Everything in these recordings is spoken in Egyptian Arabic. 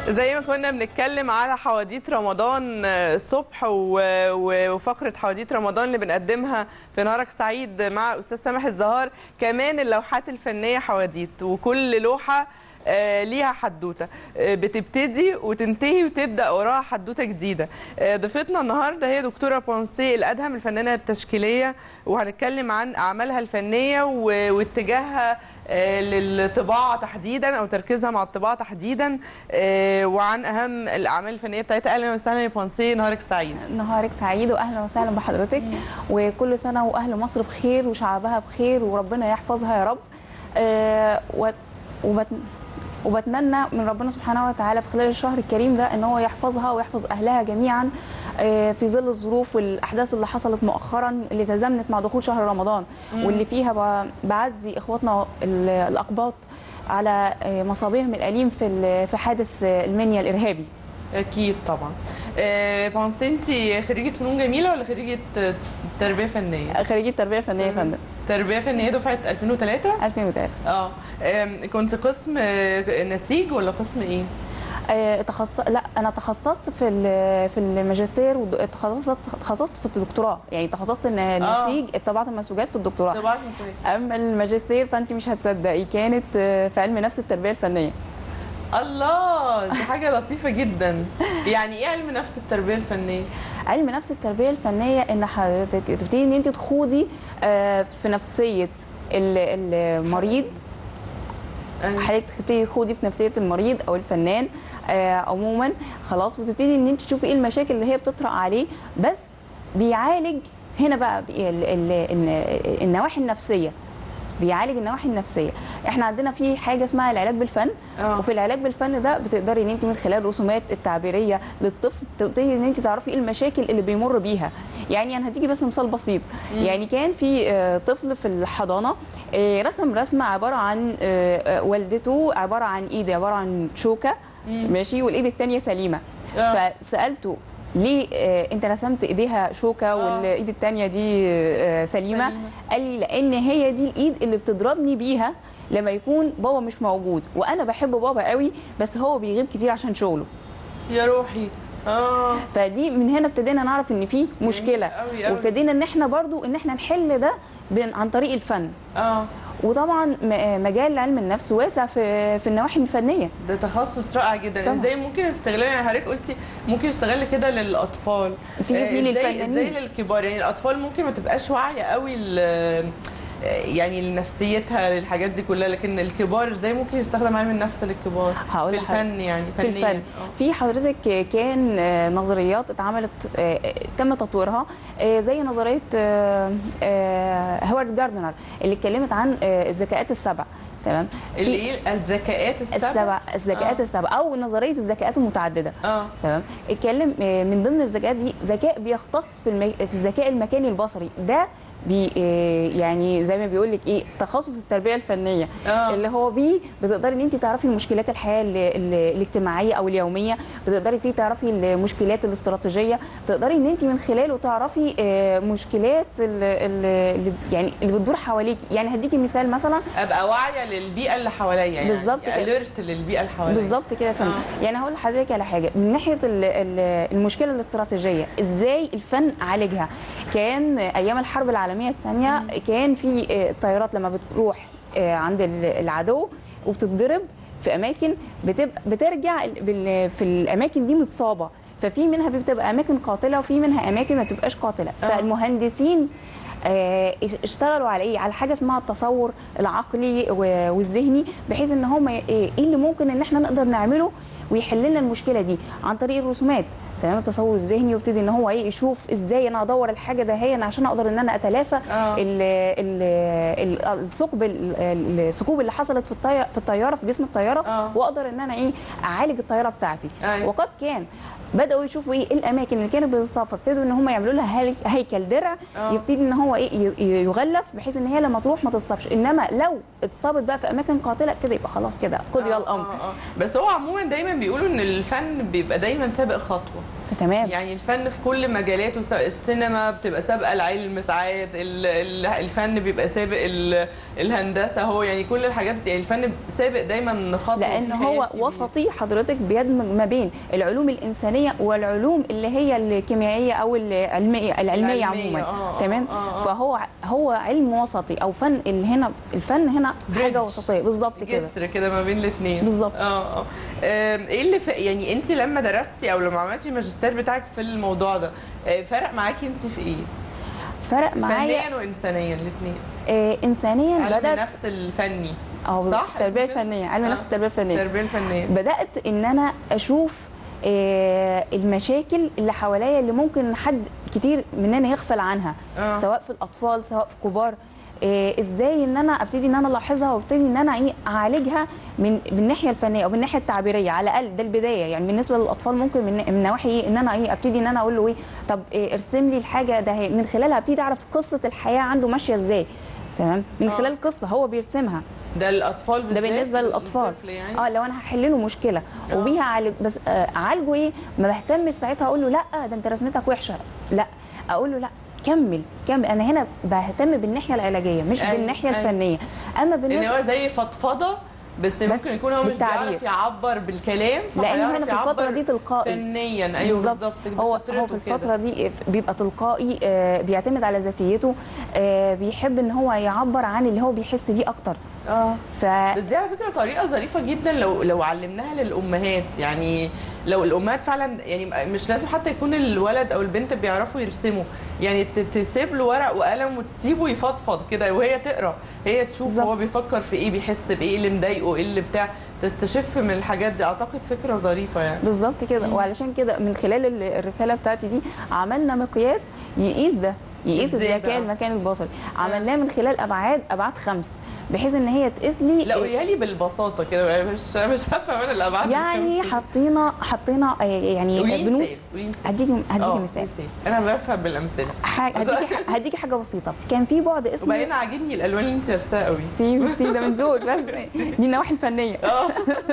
زي ما كنا بنتكلم على حواديت رمضان الصبح و- و- وفقره حواديت رمضان اللي بنقدمها في نهارك سعيد مع استاذ سامح الزهار كمان اللوحات الفنيه حواديت وكل لوحه آه، ليها حدوته آه، بتبتدي وتنتهي وتبدا وراها حدوته جديده آه، ضيفتنا النهارده هي دكتوره بونسي الادهم الفنانه التشكيليه وهنتكلم عن اعمالها الفنيه و- واتجاهها آه، للطباعه تحديدا او تركيزها مع الطباعه تحديدا آه، وعن اهم الاعمال الفنيه بتاعتها اهلا وسهلا يا بونسي نهارك سعيد نهارك سعيد واهلا وسهلا بحضرتك وكل سنه واهل مصر بخير وشعبها بخير وربنا يحفظها يا رب آه، وت- وبت وبتمنى من ربنا سبحانه وتعالى في خلال الشهر الكريم ده ان هو يحفظها ويحفظ اهلها جميعا آه، في ظل الظروف والاحداث اللي حصلت مؤخرا اللي تزامنت مع دخول شهر رمضان واللي فيها ب- بعزي اخواتنا ال- الاقباط على آه، مصابيهم الاليم في ال- في حادث آه، المنيا الارهابي اكيد طبعا آه، بونسي انت خريجه فنون جميله ولا خريجه آه، تربيه فنيه خريجه تربيه فنيه يا فندم تربيه فنيه دفعه 2003 2003 اه آم، كنت قسم آه، نسيج ولا قسم ايه آه، تخصص لا انا تخصصت في ال- في الماجستير وتخصصت تخصصت في الدكتوراه يعني تخصصت ان النسيج طباعه المنسوجات في الدكتوراه طبعا كنت- اما الماجستير فانت مش هتصدقي كانت آه، في علم نفس التربيه الفنيه الله دي حاجه لطيفه جدا يعني ايه علم نفس التربيه الفنيه علم نفس التربيه الفنيه ان حضرتك تبتدي ان انت تخوضي آه، في نفسيه ال- المريض أنا- حضرتك تبتدي تخوضي في نفسيه المريض او الفنان آه، عموما خلاص وتبتدي ان انت تشوفي ايه المشاكل اللي هي بتطرأ عليه بس بيعالج هنا بقى بي- ال- ال- الن- النواحي النفسيه بيعالج النواحي النفسيه احنا عندنا في حاجه اسمها العلاج بالفن آه. وفي العلاج بالفن ده بتقدري ان انت من خلال الرسومات التعبيريه للطفل تبتدي ان انت تعرفي ايه المشاكل اللي بيمر بيها يعني انا هديكي بس مثال بسيط يعني كان في آه، طفل في الحضانه آه، رسم رسمه عباره عن آه، آه، والدته عباره عن ايد عباره عن شوكه ماشي والايد الثانيه سليمه آه. فسالته ليه آه، انت رسمت ايديها شوكه والايد الثانيه دي آه، سليمه سليمة. قال لي لان هي دي الايد اللي بتضربني بيها لما يكون بابا مش موجود وانا بحب بابا قوي بس هو بيغيب كتير عشان شغله يا روحي اه فدي من هنا ابتدينا نعرف ان في مشكله أوي أوي. وابتدينا ان احنا برضو ان احنا نحل ده بن- عن طريق الفن اه وطبعا م- مجال علم النفس واسع في في النواحي الفنيه ده تخصص رائع جدا طبعا. ازاي ممكن استغلاله يعني حضرتك قلتي ممكن يستغل كده للاطفال في- آه، في ازاي للفنانين. ازاي للكبار يعني الاطفال ممكن ما تبقاش واعيه قوي ل- يعني لنفسيتها للحاجات دي كلها لكن الكبار ازاي ممكن يستخدم علم النفس للكبار هقول في لحضرتك. الفن يعني في فنيا الفن آه. في حضرتك كان آه، نظريات اتعملت آه، آه، تم تطويرها آه، زي نظريه آه، آه، هوارد جاردنر اللي اتكلمت عن آه، الذكاءات السبع تمام اللي ايه الذكاءات السبع السبع الذكاءات آه. السبع او نظريه الذكاءات المتعدده اه تمام اتكلم آه، من ضمن الذكاءات دي ذكاء بيختص في, المي... في الذكاء المكاني البصري ده بي آه، يعني زي ما بيقول لك ايه تخصص التربيه الفنيه آه. اللي هو بيه بتقدري ان انت تعرفي المشكلات الحياه ال... ال... الاجتماعيه او اليوميه بتقدري فيه تعرفي المشكلات الاستراتيجيه تقدري ان انت من خلاله تعرفي آه، مشكلات ال... ال... اللي يعني اللي بتدور حواليكي يعني هديكي مثال مثلا ابقى واعيه للبيئه اللي حواليا يعني بالظبط كده. اليرت للبيئه اللي حواليا بالظبط كده يا فندم آه. يعني هقول لحضرتك على حاجه من ناحيه ال- ال- المشكله الاستراتيجيه ازاي الفن عالجها كان ايام الحرب العالميه الثانيه كان في آه، الطيارات لما بتروح آه، عند ال- العدو وبتتضرب في اماكن بتبقى بترجع ال- بال- في الاماكن دي متصابه ففي منها بتبقى اماكن قاتله وفي منها اماكن ما بتبقاش قاتله آه. فالمهندسين آه، اشتغلوا على ايه على حاجه اسمها التصور العقلي و- والذهني بحيث ان هم ي- ايه اللي ممكن ان احنا نقدر نعمله ويحل لنا المشكله دي عن طريق الرسومات تمام التصور الذهني ويبتدي ان هو ايه يشوف ازاي انا ادور الحاجه ده هي عشان اقدر ان انا اتلافى آه. ال- ال- ال- الثقب ال- الثقوب اللي حصلت في الطياره في الطياره في جسم الطياره آه. واقدر ان انا ايه اعالج الطياره بتاعتي أيوة. وقد كان بداوا يشوفوا ايه الاماكن اللي كانت بتتصاب فابتدوا ان هم يعملوا لها هيك- هيكل درع آه. يبتدي ان هو ايه ي- يغلف بحيث ان هي لما تروح ما تتصابش انما لو اتصابت بقى في اماكن قاتله كده يبقى خلاص كده قضي آه، الامر آه، آه. بس هو عموما دايما بيقولوا ان الفن بيبقى دايما سابق خطوه تمام يعني الفن في كل مجالاته سواء السينما بتبقى سابقه العلم ساعات ال- ال- الفن بيبقى سابق ال- الهندسه هو يعني كل الحاجات دي الفن سابق دايما خطوه لان في هو حاجات كبيرة. وسطي حضرتك بيدمج ما بين العلوم الانسانيه والعلوم اللي هي الكيميائيه او العلميه العلميه العلمية، عموما آه، آه، تمام آه، آه. فهو هو علم وسطي او فن اللي هنا الفن هنا حاجه Bridge. وسطيه بالظبط كده جسر كده ما بين الاثنين بالظبط. اه اه آم، ايه اللي ف... يعني انت لما درستي او لما عملتي الماجستير بتاعك في الموضوع ده آه، فرق معاكي انت في ايه؟ فرق معايا فنيا وانسانيا الاثنين آه انسانيا علم بدات نفس الفني اه صح؟ التربيه اسمه كده؟ الفنيه علم آه. نفس التربيه الفنيه التربيه الفنيه بدات ان انا اشوف آه، المشاكل اللي حواليا اللي ممكن حد كتير مننا يغفل عنها آه. سواء في الاطفال سواء في الكبار آه، ازاي ان انا ابتدي ان انا الاحظها وابتدي ان انا ايه اعالجها من بالناحيه الفنيه او بالناحيه التعبيريه على الاقل ده البدايه يعني بالنسبه للاطفال ممكن من من نواحي ايه ان انا ايه ابتدي ان انا اقول له ايه طب إيه ارسم لي الحاجه ده هي من خلالها ابتدي اعرف قصه الحياه عنده ماشيه ازاي تمام من آه. خلال قصه هو بيرسمها ده الاطفال ده بالذات بالنسبه للاطفال الطفل يعني اه لو انا هحل له مشكله آه. وبيها اعالج بس آه، اعالجه ايه ما بهتمش ساعتها اقول له لا ده انت رسمتك وحشه لا اقول له لا كمل كمل انا هنا بهتم بالناحيه العلاجيه مش أيوة، بالناحيه أيوة. الفنيه اما ان بالنسبه هو زي فضفضه بس, ممكن يكون هو مش بالتعبير. بيعرف يعبر بالكلام لان فهيعرف هنا في الفتره يعبر دي تلقائي فنيا ايوه بالظبط هو بفطرته هو في كده. الفتره دي بيبقى تلقائي آه، بيعتمد على ذاتيته آه، بيحب ان هو يعبر عن اللي هو بيحس بيه اكتر اه ف بس دي على فكره طريقه ظريفه جدا لو لو علمناها للامهات يعني لو الامهات فعلا يعني مش لازم حتى يكون الولد او البنت بيعرفوا يرسموا يعني ت- تسيب له ورق وقلم وتسيبه يفضفض كده وهي تقرا هي تشوف بالظبط. هو بيفكر في ايه بيحس بايه اللي مضايقه ايه اللي بتاع تستشف من الحاجات دي اعتقد فكره ظريفه يعني بالظبط كده وعلشان كده من خلال ال- الرساله بتاعتي دي عملنا مقياس يقيس ده يقيس إزاي الذكاء بقى؟ المكان البصري عملناه من خلال ابعاد ابعاد خمس بحيث ان هي تقيس لي لا قوليها لي بالبساطه كده مش مش هفهم انا الابعاد يعني حطينا حطينا آه، يعني قولي بنود مثال قولي مثال هديكي هديكي آه، مثال انا بفهم بالامثله حاجه هديكي هديكي حاجه بسيطه كان في بعد اسمه وبعدين عاجبني الالوان اللي انت لابساها قوي ستيف ستيف ده من ذوقك بس دي النواحي الفنيه اه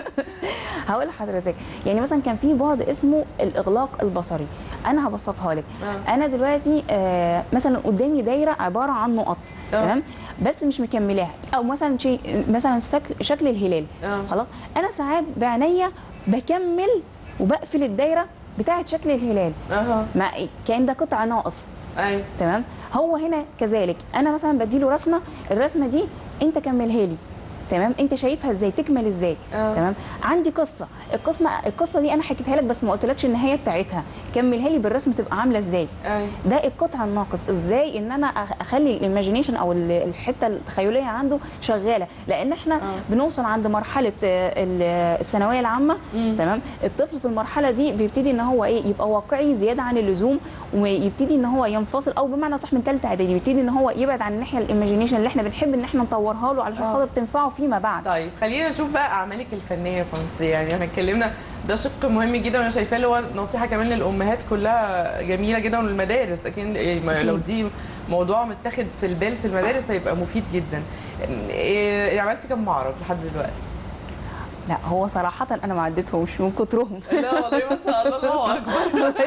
هقول لحضرتك يعني مثلا كان في بعد اسمه الاغلاق البصري انا هبسطها لك آه. انا دلوقتي آه مثلا قدامي دايره عباره عن نقط آه. تمام بس مش مكملاها او مثلا شيء مثلا شكل شكل الهلال آه. خلاص انا ساعات بعينيا بكمل وبقفل الدايره بتاعه شكل الهلال اها ما كان ده قطع ناقص ايوه تمام هو هنا كذلك انا مثلا بديله رسمه الرسمه دي انت كملها لي تمام انت شايفها ازاي تكمل ازاي آه. تمام عندي قصه القصه القصه دي انا حكيتها لك بس ما قلتلكش النهايه بتاعتها كملها لي بالرسم تبقى عامله ازاي ايوه ده القطع الناقص ازاي ان انا أخ- اخلي الايماجينيشن او ال- الحته التخيليه عنده شغاله لان احنا آه. بنوصل عند مرحله آه، ال- الثانويه العامه مم. تمام الطفل في المرحله دي بيبتدي ان هو ايه يبقى واقعي زياده عن اللزوم ويبتدي ان هو ينفصل او بمعنى صح من ثالثه اعدادي بيبتدي ان هو يبعد عن الناحيه الايماجينيشن اللي احنا بنحب ان احنا نطورها له علشان آه. خاطر تنفعه فيما بعد طيب خلينا نشوف بقى اعمالك الفنيه يا فانسي يعني احنا اتكلمنا ده شق مهم جدا وانا شايفاه اللي هو نصيحه كمان للامهات كلها جميله جدا وللمدارس اكيد إيه، ما- لو أكيد. دي موضوع متاخد في البال في المدارس هيبقى مفيد جدا إيه عملتي كام معرض لحد دلوقتي؟ لا هو صراحه انا ما عديتهمش من كترهم لا والله ما شاء الله الله اكبر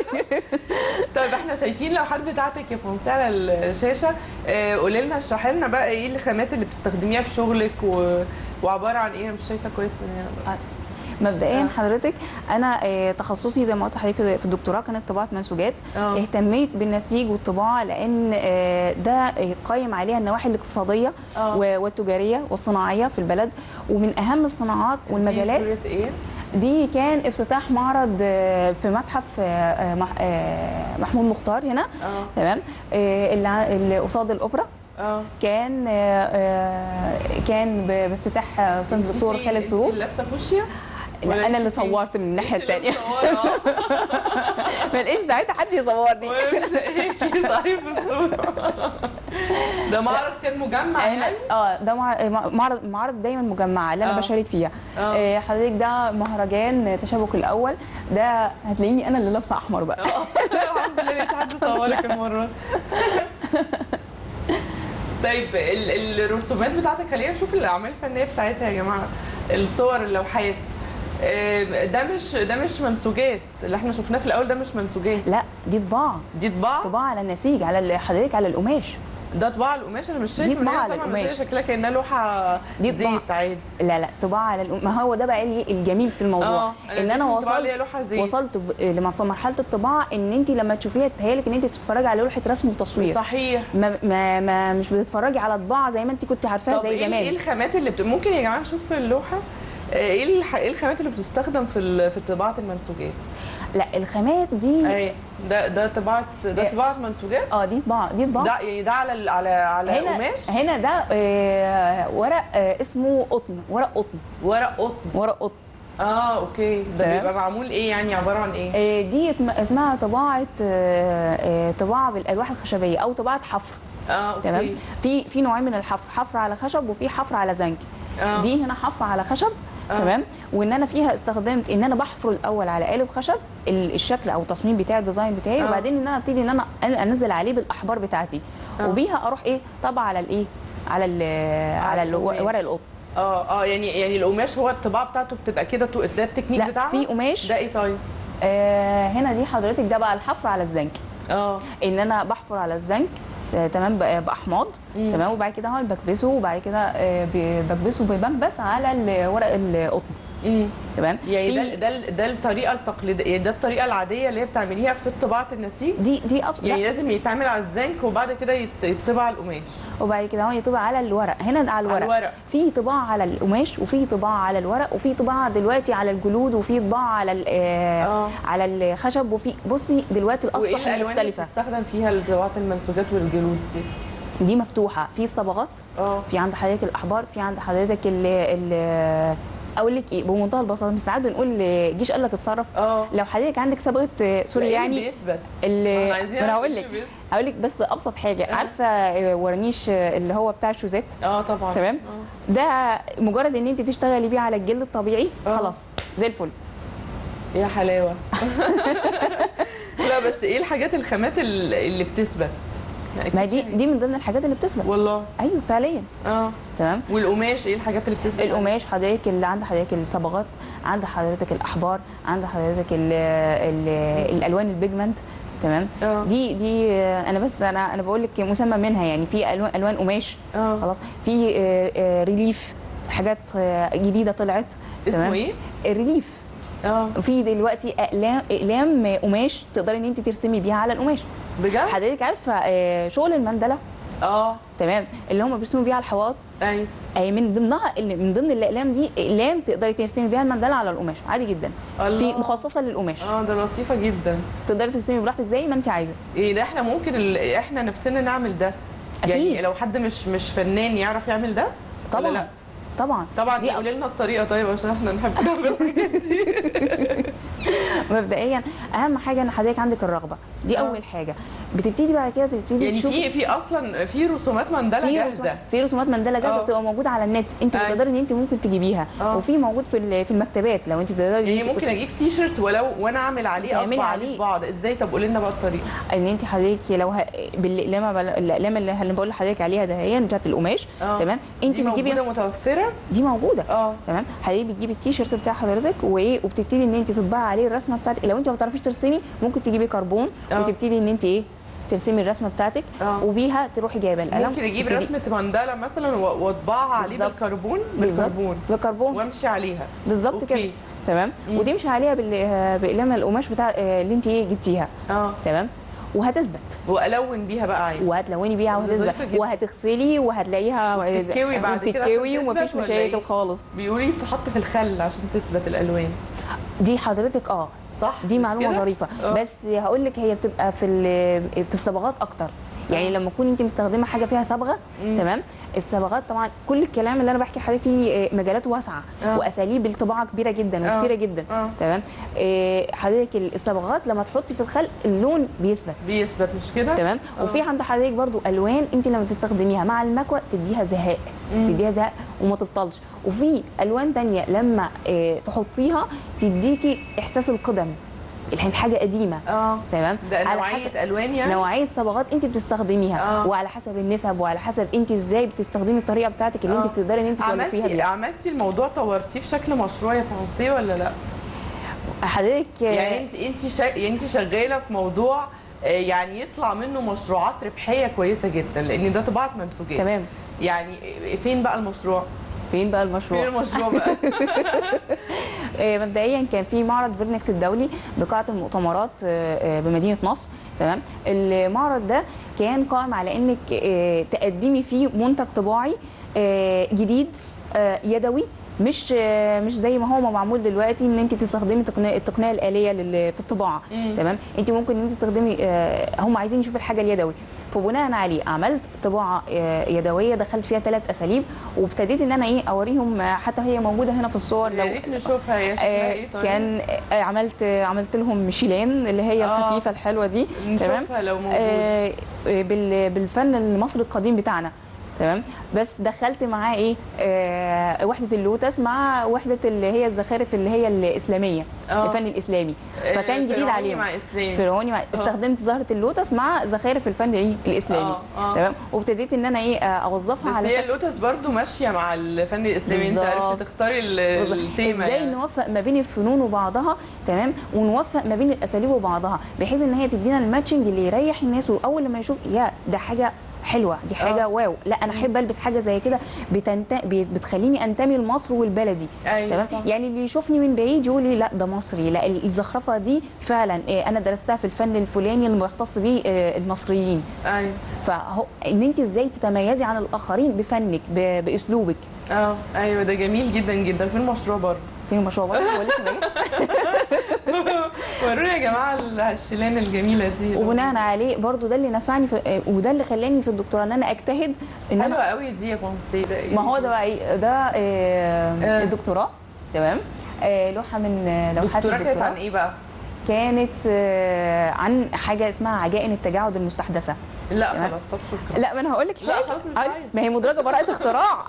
طيب احنا شايفين اللوحات بتاعتك يا فونسي على الشاشه آه، قولي لنا اشرحي لنا بقى ايه الخامات اللي بتستخدميها في شغلك و... وعباره عن ايه أنا مش شايفه كويس من هنا بقى. مبدئيا آه. حضرتك انا آه، تخصصي زي ما قلت لحضرتك في الدكتوراه كانت طباعه منسوجات اه اهتميت بالنسيج والطباعه لان آه، ده آه، قايم عليها النواحي الاقتصاديه آه. و- والتجاريه والصناعيه في البلد ومن اهم الصناعات والمجالات دي صورة ايه؟ دي كان افتتاح معرض آه، في متحف آه، آه، مح- آه، محمود مختار هنا اه تمام آه، اللي ع- اللي قصاد الاوبرا اه كان آه، آه، كان ب- بافتتاح آه، استاذ انتي الدكتور في- خالد انتي سرور اللي لابسه فوشيا؟ ولا لا انا انتي اللي في- صورت من الناحيه انتي اللي الثانيه مصورة. ما لقيش ساعتها حد يصورني ومش هيك صحيح في الصورة ده معرض كان مجمع هنا يعني؟ اه ده مع- معرض معرض دايما مجمعه اللي انا آه. بشارك فيها اه آه، حضرتك ده مهرجان تشابك الاول ده هتلاقيني انا اللي لابسه احمر بقى اه الحمد لله لقيت حد صورك المرة دي. طيب ال- الرسومات بتاعتك خلينا نشوف الاعمال الفنيه بتاعتها يا جماعه الصور اللوحات آه، ده مش ده مش منسوجات اللي احنا شفناه في الاول ده مش منسوجات لا دي طباعه دي طباعه طباعه على النسيج على ال- حضرتك على القماش ده طباعه القماش انا مش شايفه دي ان هي طباعة على طبعا بس هي القماش. شكلها كانها لوحه دي طباعة. زيت عادي لا لا طباعه على القماش ما هو ده بقى اللي الجميل في الموضوع اه ان انا اديتهم طباعة اللي هي وصلت لوحه زيت وصلت ب- لما في مرحله الطباعه ان انت لما تشوفيها تتهيألك ان انت بتتفرجي على لوحه رسم وتصوير صحيح ما, ما, ما مش بتتفرجي على طباعه زي ما انت كنت عارفاها طب زي ايه زمان ايه الخامات اللي بت... ممكن يا جماعه نشوف في اللوحه آه، ايه الح... ايه الخامات اللي بتستخدم في ال... في طباعه المنسوجات لا الخامات دي اهي ده ده طباعه ده إيه. طباعه منسوجات اه دي طباعه دي طباعه ده يعني ده على ال- على على هنا قماش هنا ده آه ورق آه اسمه قطن ورق قطن ورق قطن ورق قطن اه اوكي ده تمام. بيبقى معمول ايه يعني عباره عن ايه آه دي اسم- اسمها طباعه آه آه طباعه بالالواح الخشبيه او طباعه حفر اه اوكي تمام في في نوعين من الحفر حفر على خشب وفي حفر على زنك آه. دي هنا حفر على خشب آه. تمام وان انا فيها استخدمت ان انا بحفر الاول على قالب خشب ال- الشكل او التصميم بتاعي الديزاين بتاعي آه. وبعدين ان انا ابتدي ان انا أن- انزل عليه بالاحبار بتاعتي آه. وبيها اروح ايه طبعا على الايه على ال على ال- القماش. ورق القطن اه اه يعني يعني القماش هو الطباعه بتاعته بتبقى كده تو- ده التكنيك لا بتاعها في قماش ده ايه طيب آه هنا دي حضرتك ده بقى الحفر على الزنك اه ان انا بحفر على الزنك آه، تمام ب- باحماض مم. تمام وبعد كده هو بكبسه وبعد كده آه، ب- بكبسه بمكبس على ال- ورق القطن امم تمام يعني في- ده ده ده الطريقه التقليديه يعني ده الطريقه العاديه اللي هي بتعمليها في طباعه النسيج دي دي أبس... يعني لا. لازم يتعمل على الزنك وبعد كده يت- يتطبع على القماش وبعد كده هو يطبع على الورق هنا على الورق, الورق. في طباعه على القماش وفي طباعه على الورق وفي طباعه دلوقتي على الجلود وفي طباعه على ال- آه آه. على الخشب وفي بصي دلوقتي وايه الاسطح الالوان اللي المختلفه بتستخدم فيها لطباعه المنسوجات والجلود دي دي مفتوحه في صبغات اه في عند حضرتك الاحبار في عند حضرتك ال ال اقول لك ايه بمنتهى البساطه مش ساعات بنقول جيش قال لك اتصرف اه لو حضرتك عندك صبغه آه، سوري لا، إيه يعني اللي بيثبت اللي احنا عايزين ما انا نعرف هقول إيه لك اللي بيثبت. هقول لك بس ابسط حاجه آه. عارفه آه، ورنيش آه، اللي هو بتاع الشوزات اه طبعا تمام آه. ده مجرد ان انت تشتغلي بيه على الجلد الطبيعي آه. خلاص زي الفل يا حلاوه لا بس ايه الحاجات الخامات ال- اللي بتثبت لا، ما أكيد دي في- دي من ضمن الحاجات اللي بتثبت والله ايوه فعليا اه تمام والقماش ايه الحاجات اللي بتثبت القماش حضرتك اللي عند حضرتك الصبغات عند حضرتك الاحبار عند حضرتك ال ال الالوان البيجمنت تمام اه دي دي آه، انا بس انا انا بقول لك مسمى منها يعني في الوان الوان قماش اه خلاص في آه، آه، ريليف حاجات آه، جديده طلعت اسمه ايه؟ الريليف اه في دلوقتي اقلام اقلام قماش تقدري ان انت ترسمي بيها على القماش بجد؟ حضرتك عارفه آه، شغل المندله اه تمام اللي هم بيرسموا بيها على الحواض ايوه اي من ضمنها اللي من ضمن الاقلام دي اقلام تقدري ترسمي بيها المندله على القماش عادي جدا الله. في مخصصه للقماش اه ده لطيفه جدا تقدري ترسمي براحتك زي ما انت عايزه ايه ده احنا ممكن ال... احنا نفسنا نعمل ده يعني أكيد. لو حد مش مش فنان يعرف يعمل ده ولا طبعا لا طبعا طبعا دي قولي لنا الطريقه طيب عشان احنا نحب نعمل الحاجات دي مبدئيا اهم حاجه ان حضرتك عندك الرغبه دي آه. اول حاجه بتبتدي بعد كده تبتدي يعني تشوفي في في اصلا في رسومات مندله في جاهزه رسومات في رسومات مندله جاهزه آه. بتبقى موجوده على النت انت أيوة. بتقدري ان انت ممكن تجيبيها آه. وفي موجود في ال- في المكتبات لو انت تقدري يعني إن انت ممكن اجيب تي شيرت ولو وانا اعمل عليه تعملي اطبع عليه عليه. بعض ازاي طب قولي لنا بقى الطريقه ان انت حضرتك لو ه... بالاقلامه بل- الاقلام اللي اللي بقول لحضرتك عليها ده هي بتاعت القماش آه. تمام انت دي بتجيبي موجوده متوفره دي موجوده اه تمام حضرتك بتجيبي التيشيرت بتاع حضرتك وايه وبتبتدي ان انت تطبعي عليه الرسمه بتاعتك لو انت ما بتعرفيش ترسمي ممكن تجيبي كربون آه. وتبتدي ان انت ايه ترسمي الرسمه بتاعتك آه. وبيها تروحي جايبه القلم ممكن اجيب تبتدي- رسمه مندله مثلا و- واطبعها عليه بالظبط. بالكربون بالظبط بالكربون بالكربون وامشي عليها بالظبط كده أوكي. تمام مم. وتمشي عليها بال- باقلام القماش بتاع آه، اللي انت ايه جبتيها اه تمام وهتثبت والون بيها بقى عادي وهتلوني بيها ظريفة وهتثبت جدا. وهتغسلي وهتلاقيها وبتتكوي بعد كده عشان وبتتكوي تثبت ومفيش ولا مشاكل إيه؟ خالص بيقولوا لي بتحط في الخل عشان تثبت الالوان دي حضرتك اه صح دي مش معلومه كده؟ ظريفه آه. بس هقول لك هي بتبقى في ال- في الصبغات اكتر يعني آه. لما تكون انت مستخدمه حاجه فيها صبغه مم. تمام الصبغات طبعا كل الكلام اللي انا بحكي لحضرتك فيه آه، مجالات واسعه آه. واساليب الطباعه كبيره جدا آه. وكتيره جدا آه. تمام آه، حضرتك الصبغات لما تحطي في الخل اللون بيثبت بيثبت مش كده تمام آه. وفي عند حضرتك برضو الوان انت لما تستخدميها مع المكوى تديها زهاء مم. تديها زهاء وما تبطلش وفي الوان تانية لما آه، تحطيها تديكي احساس القدم الحاجه قديمه اه تمام ده على نوعيه حسب الوان يعني نوعيه صبغات انت بتستخدميها آه. وعلى حسب النسب وعلى حسب انت ازاي بتستخدمي الطريقه بتاعتك اللي آه. انت بتقدري ان انت تولفيها عملتي بيها عملتي الموضوع طورتيه في شكل مشروع يا فرنسي ولا لا؟ حضرتك يعني انت انت شا... يعني انت شغاله في موضوع آه، يعني يطلع منه مشروعات ربحيه كويسه جدا لان ده طباعه منسوجات تمام يعني فين بقى المشروع؟ فين بقى فين المشروع المشروع بقى؟ آه، مبدئيا كان في معرض فيرنكس الدولي بقاعه المؤتمرات آه، آه، بمدينه نصر تمام المعرض ده كان قائم على انك آه، تقدمي فيه منتج طباعي آه، جديد آه، يدوي مش آه، مش زي ما هو معمول دلوقتي ان انت تستخدمي التقنيه التقنيه الاليه لل- في الطباعه مم. تمام انت ممكن ان انت تستخدمي آه، هم عايزين يشوفوا الحاجه اليدوي فبناء عليه عملت طباعه آه، يدويه دخلت فيها ثلاث اساليب وابتديت ان انا ايه اوريهم آه، حتى هي موجوده هنا في الصور يا ريت نشوفها هي شكلها آه، ايه طيب؟ كان آه، عملت آه، عملت لهم ميشيلان اللي هي آه. الخفيفه الحلوه دي تمام نشوفها لو موجوده آه، آه، بال- بالفن المصري القديم بتاعنا تمام بس دخلت معاه ايه آه وحده اللوتس مع وحده اللي هي الزخارف اللي هي الاسلاميه آه. الفن الاسلامي آه، فكان جديد فرعوني عليهم مع اسلام فرعوني مع استخدمت زهره اللوتس مع زخارف الفن ايه الاسلامي آه، آه. تمام وابتديت ان انا ايه آه، اوظفها بس على هي شكل اللوتس برضو ماشيه مع الفن الاسلامي انت بالظبط. عرفتي تختاري ال- بالظبط. التيمه ازاي يعني. نوفق ما بين الفنون وبعضها تمام ونوفق ما بين الاساليب وبعضها بحيث ان هي تدينا الماتشنج اللي يريح الناس واول لما يشوف يا ده حاجه حلوه دي حاجه آه. واو لا انا احب البس حاجه زي كده بتنت... بت- بتخليني انتمي لمصر والبلدي ايوه تمام صح. يعني اللي يشوفني من بعيد يقول لي لا ده مصري لا الزخرفه دي فعلا إيه انا درستها في الفن الفلاني اللي مختص بيه آه، المصريين ايوه فهو ان انت ازاي تتميزي عن الاخرين بفنك ب... باسلوبك اه ايوه ده جميل جدا جدا في المشروع برضه في المشروع برضه هو لسه ما جاش ورونا يا جماعه الشيلان الجميله دي وبناء عليه برضو ده اللي نفعني في وده اللي خلاني في الدكتوراه ان انا اجتهد ان حلوه انا قوي دي يا بونسي ده إيه؟ ما هو ده بقى ايه ده آه. آه الدكتوراه تمام آه لوحه من آه، لوحات الدكتوراه كانت عن الدكتوراه ايه بقى؟ كانت آه عن حاجه اسمها عجائن التجاعد المستحدثه لا تمام. خلاص طب شكرا لا ما انا هقول لك لا، حاجه خلاص مش آه، عايزة. ما هي مدرجه براءه اختراع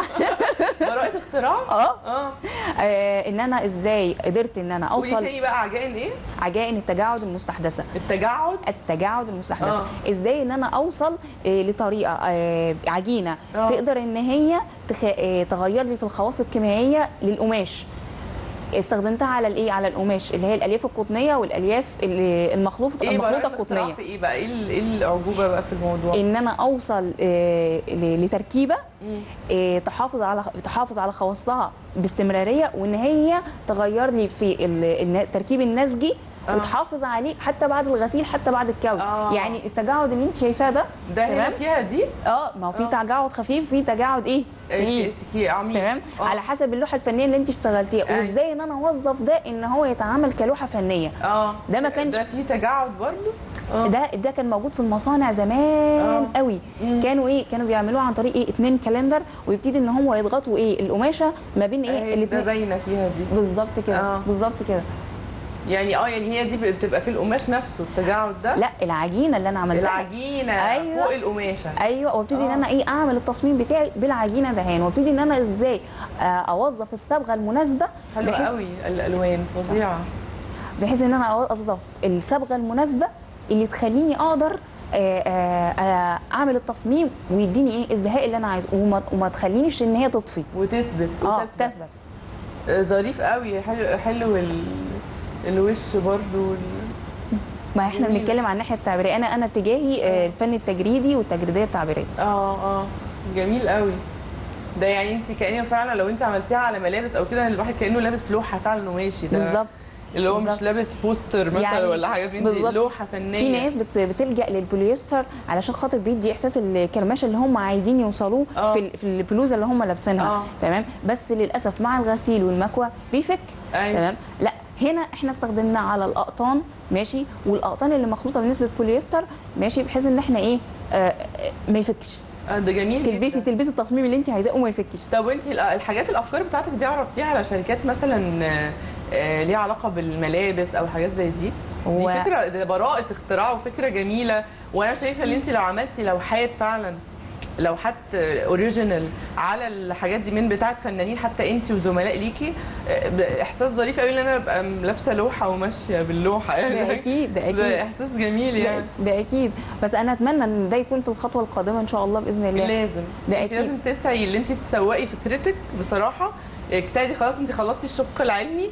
براءة اختراع؟ اه اه آه، ان انا ازاي قدرت ان انا قولي اوصل تاني بقى عجائن ايه؟ عجائن التجاعد المستحدثه التجعد التجاعد المستحدثه آه. ازاي ان انا اوصل آه، لطريقه آه، عجينه آه. تقدر ان هي تخ... آه، تغير لي في الخواص الكيميائيه للقماش استخدمتها على الايه على القماش اللي هي الالياف القطنيه والالياف اللي- المخلوطه ايه المخلوطه براءة الاختراع القطنيه في ايه بقى؟ ايه ال- ايه الاعجوبه بقى في الموضوع؟ ان انا اوصل آه، ل- لتركيبه مم. آه، تحافظ على تحافظ على خواصها باستمراريه وان هي تغير لي في ال- الن- التركيب النسجي آه. وتحافظ عليه حتى بعد الغسيل حتى بعد الكوي آه. يعني التجاعد اللي انت شايفاه ده ده هنا تمام؟ فيها دي؟ اه ما هو في آه. تجاعد خفيف في تجاعد ايه تقيل تكي عميق تمام آه. على حسب اللوحه الفنيه اللي انت اشتغلتيها أيوة. وازاي ان انا اوظف ده ان هو يتعامل كلوحه فنيه اه ده ما كانش- ده فيه تجعد برضه؟ اه ده ده كان موجود في المصانع زمان آه. قوي مم. كانوا ايه كانوا بيعملوه عن طريق ايه اتنين كالندر ويبتدي ان هو يضغطوا ايه القماشه ما بين ايه ايه ده الاتنين باينه فيها دي بالظبط كده آه. بالظبط كده يعني اه يعني هي دي بتبقى في القماش نفسه التجعد ده لا العجينه اللي انا عملتها العجينه أيوة. فوق القماشه ايوه وابتدي ان آه. انا ايه اعمل التصميم بتاعي بالعجينه دهان وابتدي ان انا ازاي آه، اوظف الصبغه المناسبه حلوه بحيث قوي الالوان فظيعه بحيث ان انا اوظف الصبغه المناسبه اللي تخليني اقدر آه، آه، آه، اعمل التصميم ويديني ايه الزهاء اللي انا عايزه وما, وما تخلينيش ان هي تطفي وتثبت اه وتثبت تثبت آه، ظريف قوي حلو حلو ال... الوش برضو وال... ما احنا جميل. بنتكلم عن الناحيه التعبيريه انا انا اتجاهي آه، الفن التجريدي والتجريديه التعبيريه اه اه جميل قوي ده يعني انت كانه فعلا لو انت عملتيها على ملابس او كده الواحد كانه لابس لوحه فعلا وماشي ده بالظبط اللي هو مش بالظبط. لابس بوستر مثلا يعني ولا حاجات من دي بالظبط. لوحه فنيه في ناس بت بتلجا للبوليستر علشان خاطر بيدي احساس الكرمشه اللي هم عايزين يوصلوه آه. في ال- في البلوزه اللي هم لابسينها آه. تمام بس للاسف مع الغسيل والمكوى بيفك أيوة. تمام لا هنا احنا استخدمناه على الاقطان ماشي والاقطان اللي مخلوطه بنسبه بوليستر ماشي بحيث ان احنا ايه آه آه، ما يفكش آه ده جميل تلبسي جدا. تلبسي التصميم اللي انت عايزاه وما يفكش طب وانت الحاجات الافكار بتاعتك دي عرضتيها على شركات مثلا آه، آه، ليها علاقه بالملابس او حاجات زي دي هو- دي فكره ده براءه اختراع وفكره جميله وانا شايفه ان انت لو عملتي لوحات فعلا لوحات اوريجينال على الحاجات دي من بتاعه فنانين حتى انت وزملاء ليكي آه، احساس ظريف قوي ان انا ابقى لابسه لوحه وماشيه باللوحه يعني ده اكيد ده ده اكيد احساس جميل ده, يعني ده اكيد بس انا اتمنى ان ده يكون في الخطوه القادمه ان شاء الله باذن الله لازم ده انت أكيد. لازم تسعي اللي انت تسوقي فكرتك بصراحه اجتهدي خلاص انت خلصتي الشق العلمي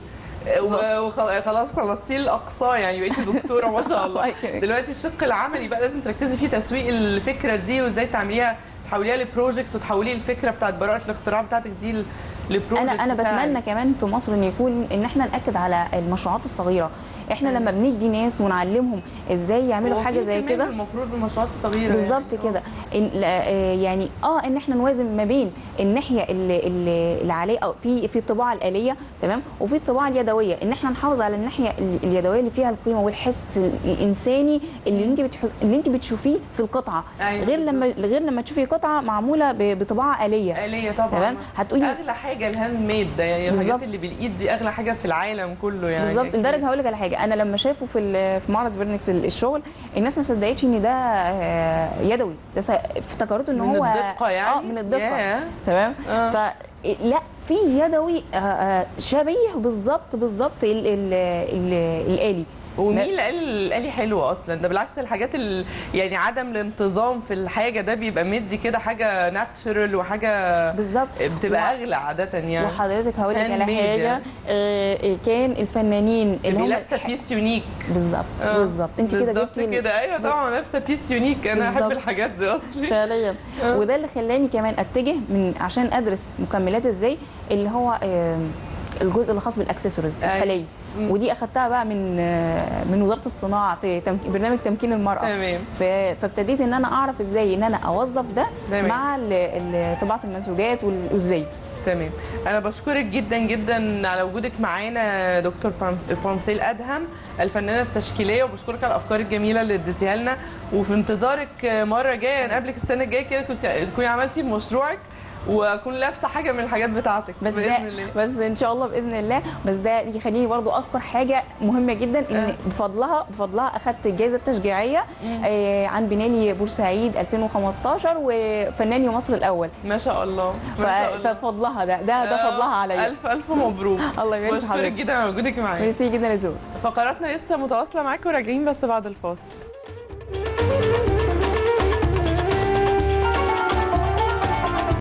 وخلاص خلصتيه لاقصاه يعني بقيتي دكتوره ما شاء الله الله يكرمك. دلوقتي الشق العملي بقى لازم تركزي فيه تسويق الفكره دي وازاي تعمليها تحوليها لبروجكت وتحولي الفكره بتاعت براءه الاختراع بتاعتك دي ل- لبروجكت انا انا فعلي. بتمنى كمان في مصر ان يكون ان احنا ناكد على المشروعات الصغيره احنا أيوة. لما بندي ناس ونعلمهم ازاي يعملوا هو حاجه في زي اهتمام كده المفروض بالمشروعات الصغيره بالظبط يعني. كده إن لا- آه، يعني اه ان احنا نوازن ما بين الناحيه اللي, اللي اللي عليه او في في الطباعه الاليه تمام وفي الطباعه اليدويه ان احنا نحافظ على الناحيه ال- اليدويه اللي فيها القيمه والحس الانساني اللي انت بتح... اللي انت بتشوفيه في القطعه أيوة غير لما غير لما تشوفي قطعه معموله ب- بطباعه اليه آلية طبعا تمام هتقولي اغلى حاجه الهاند ميد ده يعني الحاجات بالظبط. اللي بالايد دي اغلى حاجه في العالم كله يعني بالظبط أكيد. لدرجه هقول لك على حاجه انا لما شافوا في ال- في معرض فيرنكس ال- الشغل الناس ما صدقتش ان ده آه، يدوي ده س- افتكرته ان من هو الدقه يعني اه من الدقه ياه. تمام آه. ف لا في يدوي آه، آه، شبيه بالظبط بالظبط ال- ال- ال- الالي ومين اللي قال الآلي حلو اصلا ده بالعكس الحاجات ال... يعني عدم الانتظام في الحاجه ده بيبقى مدي كده حاجه ناتشرال وحاجه بالظبط بتبقى و- اغلى عاده يعني وحضرتك هقول لك على handmade حاجه يعني. آه، آه، كان الفنانين اللي اللي هم لابسه بيس يونيك بالظبط آه، بالظبط انت كده بالظبط جبتي ال- كده ايوه طبعا لابسه بيس يونيك انا احب بالظبط. الحاجات دي اصلي فعليا آه. وده اللي خلاني كمان اتجه من عشان ادرس مكملات ازاي اللي هو آم، الجزء اللي خاص بالاكسسوارز أيوة. الخليه مم. ودي اخدتها بقى من آه، من وزاره الصناعه في تمك... برنامج تمكين المراه تمام ف... فابتديت ان انا اعرف ازاي ان انا اوظف ده تمام. مع ال- ال- طباعه المنسوجات وال- وازاي تمام انا بشكرك جدا جدا على وجودك معانا دكتور بانس- بانسيل ادهم الفنانه التشكيليه وبشكرك على الافكار الجميله اللي اديتيها لنا وفي انتظارك مره جايه نقابلك السنه الجايه كده كنت- تكوني عملتي مشروعك واكون لابسه حاجه من الحاجات بتاعتك بس بإذن ده الله. بس ان شاء الله باذن الله بس ده يخليني برضو اذكر حاجه مهمه جدا ان آه. بفضلها بفضلها اخذت الجائزه التشجيعيه آه عن بنالي بورسعيد 2015 وفناني مصر الاول ما شاء الله ف- ما شاء الله ففضلها ده ده, ده فضلها عليا الف الف مبروك الله يبارك في بشكرك حضرتك جدا على وجودك معايا ميرسي جدا يا زود فقراتنا لسه متواصله معاكم راجعين بس بعد الفاصل